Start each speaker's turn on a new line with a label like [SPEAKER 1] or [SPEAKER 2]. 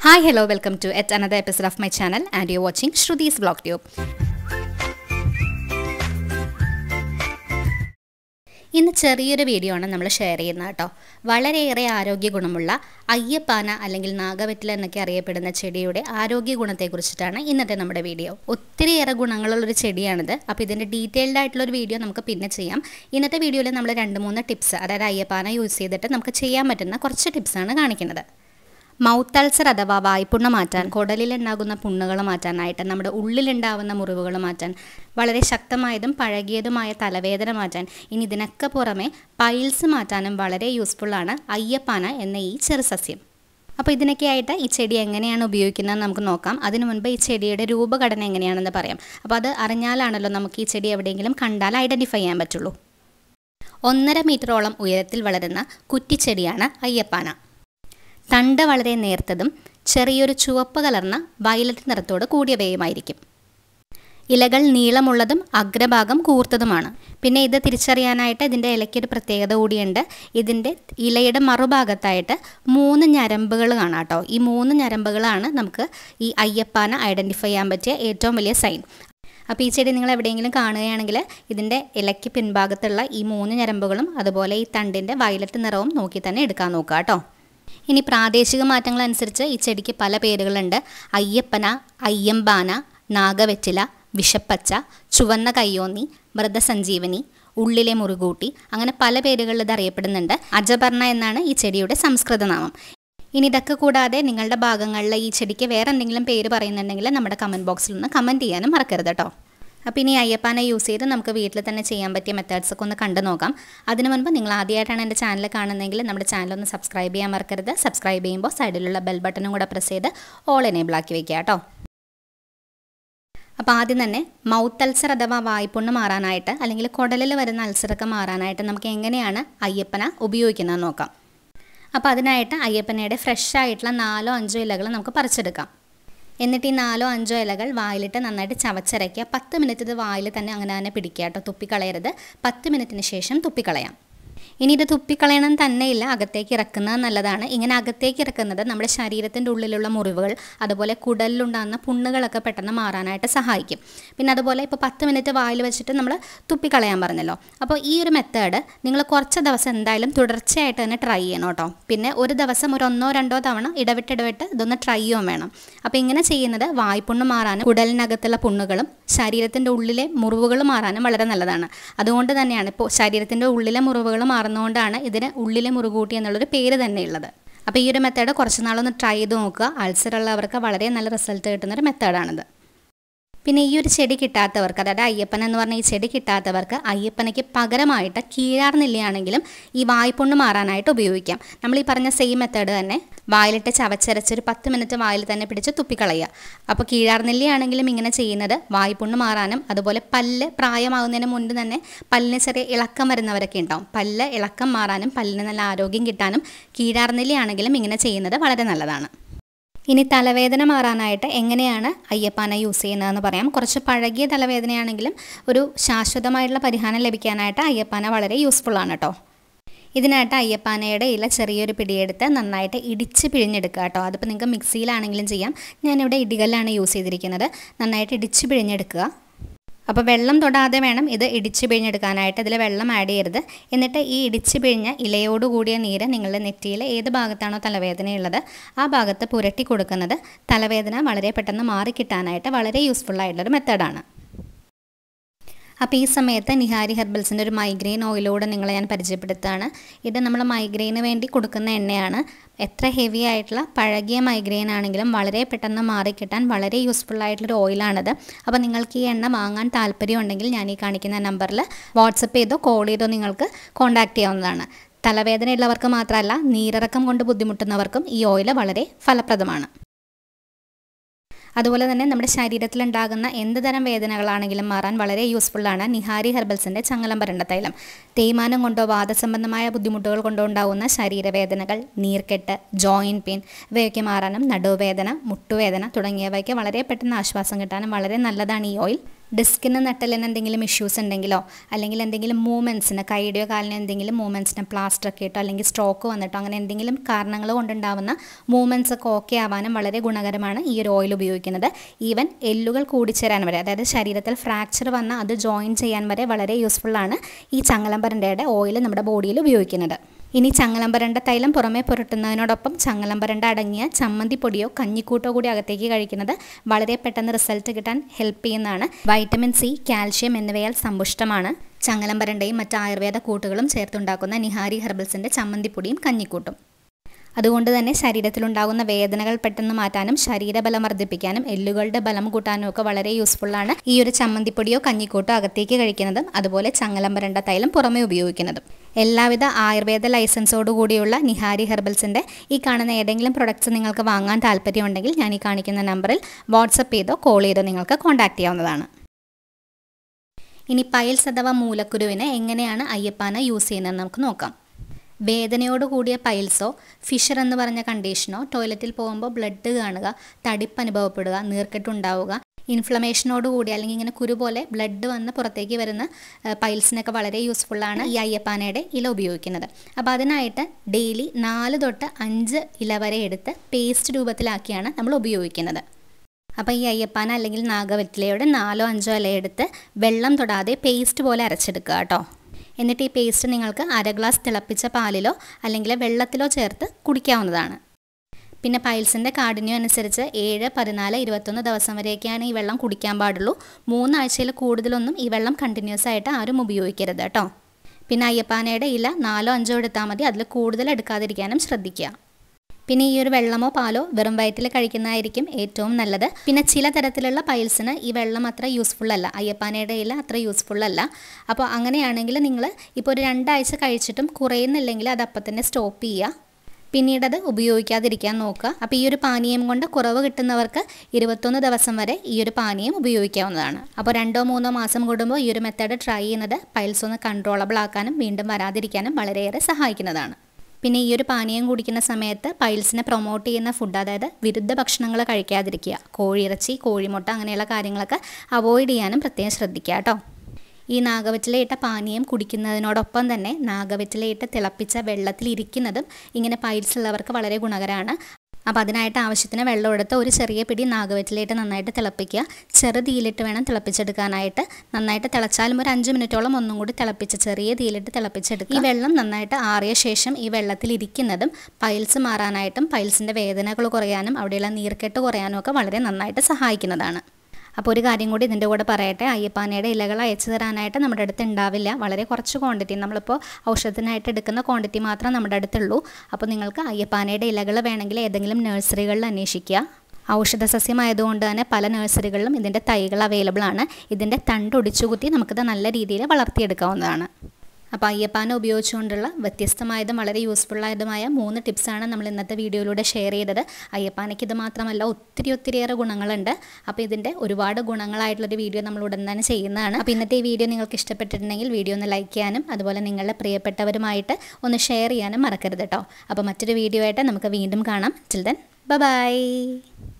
[SPEAKER 1] Hi, hello, welcome to yet another episode of my channel, and you're watching Shrudi's Vlog Tube. ഇന്ന് ചെറിയൊരു video ആണ് നമ്മൾ share ചെയ്യുന്നത് കേട്ടോ വളരെയേറെ ആരോഗ്യ ഗുണമുള്ള അയ്യപ്പാന അല്ലെങ്കിൽ നാഗവെറ്റില എന്നൊക്കെ അറിയപ്പെടുന്ന ചെടിയുടെ ആരോഗ്യ ഗുണത്തെക്കുറിച്ചിട്ടാണ് ഇന്നത്തെ നമ്മുടെ വീഡിയോ ഒത്തിരിയേറെ ഗുണങ്ങളുള്ളൊരു ചെടിയാണിത് അപ്പോൾ ഇതിൻ്റെ ഡീറ്റെയിൽഡ് ആയിട്ടുള്ള ഒരു വീഡിയോ നമുക്ക് പിന്നെ ചെയ്യാം ഇന്നത്തെ വീഡിയോയിൽ നമ്മൾ രണ്ട് മൂന്ന് ടിപ്സ് അതായത് അയ്യപ്പാന യൂസ് ചെയ്തിട്ട് നമുക്ക് ചെയ്യാൻ പറ്റുന്ന കുറച്ച് ടിപ്സാണ് കാണിക്കുന്നത് മൗത്ത് അൾസർ അഥവാ വായ്പുണ്ണ മാറ്റാൻ കുടലിലുണ്ടാകുന്ന പുണ്ണുകൾ മാറ്റാനായിട്ട് നമ്മുടെ ഉള്ളിലുണ്ടാവുന്ന മുറിവുകൾ മാറ്റാൻ വളരെ ശക്തമായതും പഴകിയതുമായ തലവേദന മാറ്റാൻ ഇനി ഇതിനൊക്കെ പുറമെ പൈൽസ് മാറ്റാനും വളരെ യൂസ്ഫുള്ളാണ് അയ്യപ്പാന എന്ന ഈ ചെറുസസ്യം അപ്പോൾ ഇതിനൊക്കെ ആയിട്ട് ഈ ചെടി എങ്ങനെയാണ് ഉപയോഗിക്കുന്നത് നമുക്ക് നോക്കാം അതിനു മുൻപ് ഈ ചെടിയുടെ രൂപഘടന എങ്ങനെയാണെന്ന് പറയാം അപ്പോൾ അത് അറിഞ്ഞാലാണല്ലോ നമുക്ക് ഈ ചെടി എവിടെയെങ്കിലും കണ്ടാൽ ഐഡൻറ്റിഫൈ ചെയ്യാൻ പറ്റുള്ളൂ ഒന്നര മീറ്ററോളം ഉയരത്തിൽ വളരുന്ന കുറ്റിച്ചെടിയാണ് അയ്യപ്പാന തണ്ട് വളരെ നേർത്തതും ചെറിയൊരു ചുവപ്പ് കലർന്ന വയലറ്റ് നിറത്തോട് കൂടിയവയുമായിരിക്കും ഇലകൾ നീളമുള്ളതും അഗ്രഭാഗം കൂർത്തതുമാണ് പിന്നെ ഇത് തിരിച്ചറിയാനായിട്ട് ഇതിൻ്റെ ഇലയ്ക്കൊരു പ്രത്യേകത കൂടിയുണ്ട് ഇതിൻ്റെ ഇലയുടെ മറുഭാഗത്തായിട്ട് മൂന്ന് ഞരമ്പുകൾ കാണാം കേട്ടോ ഈ മൂന്ന് ഞരമ്പുകളാണ് നമുക്ക് ഈ അയ്യപ്പാന ഐഡൻറ്റിഫൈ ചെയ്യാൻ പറ്റിയ ഏറ്റവും വലിയ സൈൻ അപ്പോൾ ഈ ചെടി നിങ്ങൾ എവിടെയെങ്കിലും കാണുകയാണെങ്കിൽ ഇതിൻ്റെ ഇലയ്ക്ക് പിൻഭാഗത്തുള്ള ഈ മൂന്ന് ഞരമ്പുകളും അതുപോലെ ഈ തണ്ടിൻ്റെ വയലറ്റ് നിറവും നോക്കി തന്നെ എടുക്കാൻ നോക്കുക കേട്ടോ ഇനി പ്രാദേശിക മാറ്റങ്ങൾ അനുസരിച്ച് ഈ ചെടിക്ക് പല പേരുകളുണ്ട് അയ്യപ്പന അയ്യമ്പാന നാഗവെറ്റില വിഷപ്പച്ച ചുവന്ന കയ്യോന്നി മൃതസഞ്ജീവനി ഉള്ളിലെ മുറുകൂട്ടി അങ്ങനെ പല പേരുകളിൽ ഇത് അറിയപ്പെടുന്നുണ്ട് അജപർണ എന്നാണ് ഈ ചെടിയുടെ സംസ്കൃത നാമം ഇനി ഇതൊക്കെ കൂടാതെ നിങ്ങളുടെ ഭാഗങ്ങളിൽ ഈ ചെടിക്ക് വേറെ എന്തെങ്കിലും പേര് പറയുന്നുണ്ടെങ്കിൽ നമ്മുടെ കമൻറ്റ് ബോക്സിൽ നിന്ന് കമൻറ്റ് ചെയ്യാനും മറക്കരുത് കേട്ടോ അപ്പോൾ ഇനി അയ്യപ്പാനെ യൂസ് ചെയ്ത് നമുക്ക് വീട്ടിൽ തന്നെ ചെയ്യാൻ പറ്റിയ മെത്തേഡ്സ് ഒക്കെ ഒന്ന് കണ്ടു നോക്കാം അതിനു മുൻപ് നിങ്ങൾ ആദ്യമായിട്ടാണ് എൻ്റെ ചാനൽ കാണുന്നതെങ്കിൽ നമ്മുടെ ചാനൽ ഒന്ന് സബ്സ്ക്രൈബ് ചെയ്യാൻ മറക്കരുത് സബ്സ്ക്രൈബ് ചെയ്യുമ്പോൾ സൈഡിലുള്ള ബെൽ ബട്ടണും കൂടെ പ്രസ് ചെയ്ത് ഓൾ എനേബിൾ ആക്കി വെക്കുക കേട്ടോ അപ്പോൾ ആദ്യം തന്നെ മൗത്ത് അൾസർ അഥവാ വായ്പുണ്ണ് മാറാനായിട്ട് അല്ലെങ്കിൽ കുടലിൽ വരുന്ന അൾസറൊക്കെ മാറാനായിട്ട് നമുക്ക് എങ്ങനെയാണ് അയ്യപ്പന ഉപയോഗിക്കുന്നത് നോക്കാം അപ്പോൾ അതിനായിട്ട് അയ്യപ്പനയുടെ ഫ്രഷ് ആയിട്ടുള്ള നാലോ അഞ്ചോ ഇലകൾ നമുക്ക് പറിച്ചെടുക്കാം എന്നിട്ട് ഈ നാലോ അഞ്ചോ ഇലകൾ വായിലിട്ട് നന്നായിട്ട് ചവച്ചരയ്ക്കുക പത്ത് മിനിറ്റ് ഇത് വായിൽ തന്നെ അങ്ങനെ തന്നെ പിടിക്കുക കേട്ടോ തുപ്പിക്കളയരുത് പത്ത് മിനിറ്റിന് ശേഷം തുപ്പിക്കളയാം ഇനി ഇത് തുപ്പിക്കളയണം തന്നെയില്ല അകത്തേക്ക് ഇറക്കുന്നത് നല്ലതാണ് ഇങ്ങനെ അകത്തേക്ക് ഇറക്കുന്നത് നമ്മുടെ ശരീരത്തിൻ്റെ ഉള്ളിലുള്ള മുറിവുകൾ അതുപോലെ കുടലിലുണ്ടാകുന്ന പുണ്ണുകളൊക്കെ പെട്ടെന്ന് മാറാനായിട്ട് സഹായിക്കും പിന്നെ അതുപോലെ ഇപ്പോൾ പത്ത് മിനിറ്റ് വായിൽ വെച്ചിട്ട് നമ്മൾ തുപ്പിക്കളയാൻ പറഞ്ഞല്ലോ അപ്പോൾ ഈ ഒരു മെത്തേഡ് നിങ്ങൾ കുറച്ച് ദിവസം എന്തായാലും തുടർച്ചയായിട്ട് തന്നെ ട്രൈ ചെയ്യണം കേട്ടോ പിന്നെ ഒരു ദിവസം ഒരു ഒന്നോ രണ്ടോ തവണ ഇടവിട്ട് ഇടവിട്ട് ഇതൊന്ന് ട്രൈ ചെയ്യുകയും വേണം അപ്പോൾ ഇങ്ങനെ ചെയ്യുന്നത് വായ്പുണ്ണ് മാറാനും കുടലിനകത്തുള്ള പുണ്ണുകളും ശരീരത്തിൻ്റെ ഉള്ളിലെ മുറിവുകൾ മാറാനും വളരെ നല്ലതാണ് അതുകൊണ്ട് തന്നെയാണ് ഇപ്പോൾ ശരീരത്തിൻ്റെ ഉള്ളിലെ മുറിവുകൾ മാറുന്നതുകൊണ്ടാണ് ഇതിന് ഉള്ളിലെ മുറുകൂട്ടി എന്നുള്ളൊരു പേര് തന്നെ ഉള്ളത് അപ്പോൾ ഈ ഒരു മെത്തേഡ് കുറച്ച് നാളൊന്ന് ട്രൈ ചെയ്ത് നോക്കുക അൾസർ ഉള്ളവർക്ക് വളരെ നല്ല റിസൾട്ട് കിട്ടുന്നൊരു മെത്തേഡാണിത് പിന്നെ ഈ ഒരു ചെടി കിട്ടാത്തവർക്ക് അതായത് അയ്യപ്പൻ എന്ന് പറഞ്ഞ ഈ ചെടി കിട്ടാത്തവർക്ക് അയ്യപ്പനയ്ക്ക് പകരമായിട്ട് കീഴാർന്നില്ലയാണെങ്കിലും ഈ വായ്പുണ്ണ് മാറാനായിട്ട് ഉപയോഗിക്കാം നമ്മൾ ഈ പറഞ്ഞ സെയിം മെത്തേഡ് തന്നെ വായിലിട്ട് ചവച്ചരച്ചൊരു പത്ത് മിനിറ്റ് വായിൽ തന്നെ പിടിച്ച് തുപ്പിക്കളയുക അപ്പോൾ കീഴാർന്നില്ലയാണെങ്കിലും ഇങ്ങനെ ചെയ്യുന്നത് വായ്പുണ്ണ് മാറാനും അതുപോലെ പല്ല് പ്രായമാകുന്നതിന് മുൻപ് തന്നെ പല്ലിന് ചെറിയ ഇളക്കം വരുന്നവരൊക്കെ ഉണ്ടാവും പല്ല് ഇളക്കം മാറാനും പല്ലിന് നല്ല ആരോഗ്യം കിട്ടാനും കീഴാർന്നില്ലയാണെങ്കിലും ഇങ്ങനെ ചെയ്യുന്നത് വളരെ നല്ലതാണ് ഇനി തലവേദന മാറാനായിട്ട് എങ്ങനെയാണ് അയ്യപ്പാന യൂസ് ചെയ്യുന്നതെന്ന് പറയാം കുറച്ച് പഴകിയ തലവേദനയാണെങ്കിലും ഒരു ശാശ്വതമായിട്ടുള്ള പരിഹാരം ലഭിക്കാനായിട്ട് അയ്യപ്പാന വളരെ യൂസ്ഫുൾ ആണ് കേട്ടോ ഇതിനായിട്ട് അയ്യപ്പാനയുടെ ഇല ചെറിയൊരു പിടിയെടുത്ത് നന്നായിട്ട് ഇടിച്ച് പിഴിഞ്ഞെടുക്കുക കേട്ടോ അതിപ്പോൾ നിങ്ങൾക്ക് മിക്സിയിലാണെങ്കിലും ചെയ്യാം ഞാനിവിടെ ഇടികല്ലാണ് യൂസ് ചെയ്തിരിക്കുന്നത് നന്നായിട്ട് ഇടിച്ച് പിഴിഞ്ഞെടുക്കുക അപ്പോൾ വെള്ളം തൊടാതെ വേണം ഇത് ഇടിച്ച് പിഴിഞ്ഞെടുക്കാനായിട്ട് ഇതിൽ വെള്ളം ആഡ് ചെയ്യരുത് എന്നിട്ട് ഈ ഇടിച്ച് പിഴിഞ്ഞ ഇലയോട് കൂടിയ നീര് നിങ്ങളുടെ നെറ്റിയിൽ ഏത് ഭാഗത്താണോ തലവേദനയുള്ളത് ആ ഭാഗത്ത് പുരട്ടി കൊടുക്കുന്നത് തലവേദന വളരെ പെട്ടെന്ന് മാറിക്കിട്ടാനായിട്ട് വളരെ യൂസ്ഫുൾ ആയിട്ടുള്ളൊരു മെത്തേഡാണ് അപ്പോൾ ഈ സമയത്ത് നിഹാരി ഹെർബൽസിൻ്റെ ഒരു മൈഗ്രെയിൻ ഓയിലൂടെ നിങ്ങളെ ഞാൻ പരിചയപ്പെടുത്തുകയാണ് ഇത് നമ്മൾ മൈഗ്രെയിന് വേണ്ടി കൊടുക്കുന്ന എണ്ണയാണ് എത്ര ഹെവി ആയിട്ടുള്ള പഴകിയ മൈഗ്രെയിൻ ആണെങ്കിലും വളരെ പെട്ടെന്ന് മാറിക്കിട്ടാൻ വളരെ യൂസ്ഫുൾ ആയിട്ടുള്ളൊരു ഓയിലാണിത് അപ്പോൾ നിങ്ങൾക്ക് ഈ എണ്ണ വാങ്ങാൻ താല്പര്യം ഉണ്ടെങ്കിൽ ഞാൻ ഈ കാണിക്കുന്ന നമ്പറിൽ വാട്സപ്പ് ചെയ്തോ കോൾ ചെയ്തോ നിങ്ങൾക്ക് കോൺടാക്റ്റ് ചെയ്യാവുന്നതാണ് തലവേദന ഉള്ളവർക്ക് മാത്രമല്ല നീരിറക്കം കൊണ്ട് ബുദ്ധിമുട്ടുന്നവർക്കും ഈ ഓയിൽ വളരെ ഫലപ്രദമാണ് അതുപോലെ തന്നെ നമ്മുടെ ശരീരത്തിലുണ്ടാകുന്ന എന്ത് തരം വേദനകളാണെങ്കിലും മാറാൻ വളരെ യൂസ്ഫുള്ളാണ് നിഹാരി ഹെർബൽസിൻ്റെ ചങ്ങലം പരണ്ട തൈലം തേയ്മാനം കൊണ്ടോ വാദസംബന്ധമായ ബുദ്ധിമുട്ടുകൾ കൊണ്ടോ ഉണ്ടാകുന്ന ശരീരവേദനകൾ നീർക്കെട്ട് ജോയിൻറ്റ് പെയിൻ ഇവയൊക്കെ മാറാനും നടുവേദന മുട്ടുവേദന തുടങ്ങിയവയ്ക്ക് വളരെ പെട്ടെന്ന് ആശ്വാസം കിട്ടാനും വളരെ നല്ലതാണ് ഈ ഓയിൽ ഡിസ്കിന് നട്ടലിന് എന്തെങ്കിലും ഇഷ്യൂസ് ഉണ്ടെങ്കിലോ അല്ലെങ്കിൽ എന്തെങ്കിലും മൂവ്മെൻറ്റ്സിന് കൈയുടെയോ കാലിന് എന്തെങ്കിലും മൂവ്മെൻറ്റ്സിന് പ്ലാസ്റ്റർ ഒക്കെ ഇട്ടോ അല്ലെങ്കിൽ സ്ട്രോക്ക് വന്നിട്ടോ അങ്ങനെ എന്തെങ്കിലും കാരണങ്ങൾ കൊണ്ടുണ്ടാവുന്ന മൂവ്മെൻറ്റ്സ് ഒക്കെ ഓക്കെ ആവാനും വളരെ ഗുണകരമാണ് ഈ ഒരു ഓയിൽ ഉപയോഗിക്കുന്നത് ഈവൻ എല്ലുകൾ കൂടിച്ചേരാൻ വരെ അതായത് ശരീരത്തിൽ ഫ്രാക്ചർ വന്നാൽ അത് ജോയിൻ ചെയ്യാൻ വരെ വളരെ യൂസ്ഫുള്ളാണ് ഈ ചങ്ങലമ്പരണ്ടയുടെ ഓയിൽ നമ്മുടെ ബോഡിയിൽ ഉപയോഗിക്കുന്നത് ഇനി ചങ്ങലമ്പരണ്ട തൈലം പുറമെ പുരട്ടുന്നതിനോടൊപ്പം ചങ്ങലമ്പരണ്ട അടങ്ങിയ ചമ്മന്തിപ്പൊടിയോ കഞ്ഞിക്കൂട്ടോ കൂടി അകത്തേക്ക് കഴിക്കുന്നത് വളരെ പെട്ടെന്ന് റിസൾട്ട് കിട്ടാൻ ഹെൽപ്പ് ചെയ്യുന്നതാണ് വൈറ്റമിൻ സി കാൽഷ്യം എന്നിവയാൽ സമ്പുഷ്ടമാണ് ചങ്ങലമ്പരണ്ടയും മറ്റ് ആയുർവേദ കൂട്ടുകളും ചേർത്തുണ്ടാക്കുന്ന നിഹാരി ഹെർബൽസിൻ്റെ ചമ്മന്തിപ്പൊടിയും കഞ്ഞിക്കൂട്ടും അതുകൊണ്ട് തന്നെ ശരീരത്തിലുണ്ടാകുന്ന വേദനകൾ പെട്ടെന്ന് മാറ്റാനും ശരീരബലം വർദ്ധിപ്പിക്കാനും എല്ലുകളുടെ ബലം കൂട്ടാനും ഒക്കെ വളരെ യൂസ്ഫുള്ളാണ് ഈ ഒരു ചമ്മന്തിപ്പൊടിയോ കഞ്ഞിക്കൂട്ടോ അകത്തേക്ക് കഴിക്കുന്നതും അതുപോലെ ചങ്ങലമ്പരണ്ട തൈലം പുറമെ ഉപയോഗിക്കുന്നതും എല്ലാവിധ ആയുർവേദ ലൈസൻസോടുകൂടിയുള്ള നിഹാരി ഹെർബൽസിൻ്റെ ഈ കാണുന്ന ഏതെങ്കിലും പ്രൊഡക്ട്സ് നിങ്ങൾക്ക് വാങ്ങാൻ താല്പര്യമുണ്ടെങ്കിൽ ഞാൻ ഈ കാണിക്കുന്ന നമ്പറിൽ വാട്സപ്പ് ചെയ്തോ കോൾ ചെയ്തോ നിങ്ങൾക്ക് കോൺടാക്ട് ചെയ്യാവുന്നതാണ് ഇനി പൈൽസ് അഥവാ മൂലക്കുരുവിന് എങ്ങനെയാണ് അയ്യപ്പാന യൂസ് ചെയ്യുന്നത് നമുക്ക് നോക്കാം വേദനയോട് കൂടിയ പൈൽസോ ഫിഷർ എന്ന് പറഞ്ഞ കണ്ടീഷനോ ടോയ്ലറ്റിൽ പോകുമ്പോൾ ബ്ലഡ് കാണുക തടിപ്പ് അനുഭവപ്പെടുക നീർക്കെട്ടുണ്ടാവുക ഇൻഫ്ലമേഷനോട് കൂടി അല്ലെങ്കിൽ ഇങ്ങനെ കുരു പോലെ ബ്ലഡ് വന്ന് പുറത്തേക്ക് വരുന്ന പൈൽസിനൊക്കെ വളരെ യൂസ്ഫുള്ളാണ് ഈ അയ്യപ്പാനയുടെ ഇല ഉപയോഗിക്കുന്നത് അപ്പോൾ അതിനായിട്ട് ഡെയിലി നാല് തൊട്ട് അഞ്ച് ഇല വരെ എടുത്ത് പേസ്റ്റ് രൂപത്തിലാക്കിയാണ് നമ്മൾ ഉപയോഗിക്കുന്നത് അപ്പോൾ ഈ അയ്യപ്പാന അല്ലെങ്കിൽ നാഗവെറ്റിലയുടെ നാലോ അഞ്ചോ ഇല എടുത്ത് വെള്ളം തൊടാതെ പേസ്റ്റ് പോലെ അരച്ചെടുക്കുക കേട്ടോ എന്നിട്ട് ഈ പേസ്റ്റ് നിങ്ങൾക്ക് അര ഗ്ലാസ് തിളപ്പിച്ച പാലിലോ അല്ലെങ്കിൽ വെള്ളത്തിലോ ചേർത്ത് കുടിക്കാവുന്നതാണ് പിന്നെ പൈൽസിൻ്റെ കാഠിന്യം അനുസരിച്ച് ഏഴ് പതിനാല് ഇരുപത്തൊന്ന് ദിവസം വരെയൊക്കെയാണ് ഈ വെള്ളം കുടിക്കാൻ പാടുള്ളൂ മൂന്നാഴ്ചയിൽ കൂടുതലൊന്നും ഈ വെള്ളം കണ്ടിന്യൂസ് ആയിട്ട് ആരും ഉപയോഗിക്കരുത് കേട്ടോ പിന്നെ അയ്യപ്പാനയുടെ ഇല നാലോ അഞ്ചോ എടുത്താൽ മതി അതിൽ കൂടുതൽ എടുക്കാതിരിക്കാനും ശ്രദ്ധിക്കുക പിന്നെ ഈ ഒരു വെള്ളമോ പാലോ വെറും വയറ്റിൽ കഴിക്കുന്നതായിരിക്കും ഏറ്റവും നല്ലത് പിന്നെ ചില തരത്തിലുള്ള പൈൽസിന് ഈ വെള്ളം അത്ര യൂസ്ഫുൾ അല്ല അയ്യപ്പാനയുടെ ഇല അത്ര യൂസ്ഫുൾ അല്ല അപ്പോൾ അങ്ങനെയാണെങ്കിൽ നിങ്ങൾ ഇപ്പോൾ ഒരു രണ്ടാഴ്ച കഴിച്ചിട്ടും കുറയുന്നില്ലെങ്കിൽ അത് അപ്പം തന്നെ സ്റ്റോപ്പ് ചെയ്യുക പിന്നീട് അത് ഉപയോഗിക്കാതിരിക്കാൻ നോക്കുക അപ്പോൾ ഈ ഒരു പാനീയം കൊണ്ട് കുറവ് കിട്ടുന്നവർക്ക് ഇരുപത്തൊന്ന് ദിവസം വരെ ഈ ഒരു പാനീയം ഉപയോഗിക്കാവുന്നതാണ് അപ്പോൾ രണ്ടോ മൂന്നോ മാസം കൂടുമ്പോൾ ഈ ഒരു മെത്തേഡ് ട്രൈ ചെയ്യുന്നത് പൈൽസ് ഒന്ന് കൺട്രോളബിൾ ആക്കാനും വീണ്ടും വരാതിരിക്കാനും വളരെയേറെ സഹായിക്കുന്നതാണ് പിന്നെ ഈ ഒരു പാനീയം കുടിക്കുന്ന സമയത്ത് പൈൽസിനെ പ്രൊമോട്ട് ചെയ്യുന്ന ഫുഡ് അതായത് വിരുദ്ധ ഭക്ഷണങ്ങൾ കഴിക്കാതിരിക്കുക കോഴിയിറച്ചി കോഴിമുട്ട അങ്ങനെയുള്ള കാര്യങ്ങളൊക്കെ അവോയ്ഡ് ചെയ്യാനും പ്രത്യേകം ശ്രദ്ധിക്കുക കേട്ടോ ഈ നാഗവറ്റിലയിട്ട പാനീയം കുടിക്കുന്നതിനോടൊപ്പം തന്നെ നാഗവറ്റിലയിട്ട് തിളപ്പിച്ച വെള്ളത്തിൽ ഇരിക്കുന്നതും ഇങ്ങനെ പൈൽസ് ഉള്ളവർക്ക് വളരെ ഗുണകരമാണ് അപ്പോൾ അതിനായിട്ട് ആവശ്യത്തിന് വെള്ളം എടുത്ത് ഒരു ചെറിയ പിടി നാഗവറ്റിലിട്ട് നന്നായിട്ട് തിളപ്പിക്കുക ചെറു തീയിലിട്ട് വേണം തിളപ്പിച്ചെടുക്കാനായിട്ട് നന്നായിട്ട് തിളച്ചാലും ഒരു അഞ്ച് മിനിറ്റോളം ഒന്നും കൂടി തിളപ്പിച്ച് ചെറിയ തീയിലിട്ട് തിളപ്പിച്ചെടുക്കുക ഈ വെള്ളം നന്നായിട്ട് ആറിയ ശേഷം ഈ വെള്ളത്തിൽ ഇരിക്കുന്നതും പൈൽസ് മാറാനായിട്ടും പൈൽസിൻ്റെ വേദനകൾ കുറയാനും അവിടെയുള്ള നീർക്കെട്ട് കുറയാനും ഒക്കെ വളരെ നന്നായിട്ട് സഹായിക്കുന്നതാണ് അപ്പോൾ ഒരു കാര്യം കൂടി ഇതിൻ്റെ കൂടെ പറയട്ടെ അയ്യപ്പാനയുടെ ഇലകൾ അയച്ചു തരാനായിട്ട് നമ്മുടെ അടുത്ത് ഉണ്ടാവില്ല വളരെ കുറച്ച് ക്വാണ്ടിറ്റി നമ്മളിപ്പോൾ ഔഷധത്തിനായിട്ട് എടുക്കുന്ന ക്വാണ്ടിറ്റി മാത്രം നമ്മുടെ അടുത്തുള്ളൂ അപ്പോൾ നിങ്ങൾക്ക് അയ്യപ്പാനയുടെ ഇലകൾ വേണമെങ്കിൽ ഏതെങ്കിലും നഴ്സറികളിൽ അന്വേഷിക്കുക ഔഷധ സസ്യമായതുകൊണ്ട് തന്നെ പല നഴ്സറികളിലും ഇതിൻ്റെ തൈകൾ അവൈലബിൾ ആണ് ഇതിൻ്റെ തണ്ട് ഒടിച്ചുകുത്തി നമുക്കിത് നല്ല രീതിയിൽ വളർത്തിയെടുക്കാവുന്നതാണ് അപ്പോൾ അയ്യപ്പാന ഉപയോഗിച്ചുകൊണ്ടുള്ള വ്യത്യസ്തമായതും വളരെ യൂസ്ഫുള്ളായതുമായ മൂന്ന് ടിപ്സാണ് നമ്മൾ ഇന്നത്തെ വീഡിയോയിലൂടെ ഷെയർ ചെയ്തത് അയ്യപ്പാനയ്ക്ക് ഇത് മാത്രമല്ല ഒത്തിരി ഒത്തിരിയേറെ ഗുണങ്ങളുണ്ട് അപ്പോൾ ഇതിൻ്റെ ഒരുപാട് ഗുണങ്ങളായിട്ടുള്ളൊരു വീഡിയോ നമ്മൾ ഉടൻ തന്നെ ചെയ്യുന്നതാണ് അപ്പോൾ ഇന്നത്തെ ഈ വീഡിയോ നിങ്ങൾക്ക് ഇഷ്ടപ്പെട്ടിട്ടുണ്ടെങ്കിൽ വീഡിയോ ഒന്ന് ലൈക്ക് ചെയ്യാനും അതുപോലെ നിങ്ങളുടെ പ്രിയപ്പെട്ടവരുമായിട്ട് ഒന്ന് ഷെയർ ചെയ്യാനും മറക്കരുത് കേട്ടോ അപ്പോൾ മറ്റൊരു വീഡിയോ ആയിട്ട് നമുക്ക് വീണ്ടും കാണാം ചിൽ ദെൻ ബൈ